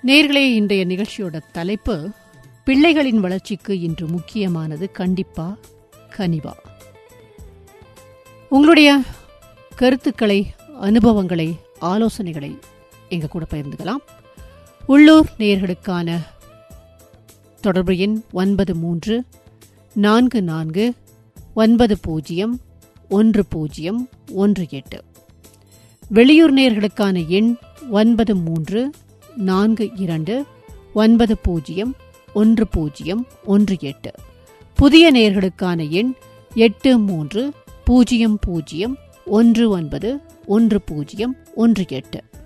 நேர்களே இன்றைய நிகழ்ச்சியோட தலைப்பு பிள்ளைகளின் வளர்ச்சிக்கு இன்று முக்கியமானது கண்டிப்பா கனிவா உங்களுடைய கருத்துக்களை அனுபவங்களை ஆலோசனைகளை எங்க கூட பகிர்ந்துக்கலாம் உள்ளூர் நேர்களுக்கான தொடர்பு எண் ஒன்பது மூன்று நான்கு நான்கு ஒன்பது பூஜ்ஜியம் ஒன்று பூஜ்ஜியம் ஒன்று எட்டு வெளியூர் நேர்களுக்கான எண் ஒன்பது மூன்று நான்கு இரண்டு ஒன்பது பூஜ்ஜியம் ஒன்று பூஜ்ஜியம் ஒன்று எட்டு புதிய நேர்களுக்கான எண் எட்டு மூன்று பூஜ்ஜியம் பூஜ்ஜியம் ஒன்று ஒன்பது ஒன்று பூஜ்ஜியம் ஒன்று எட்டு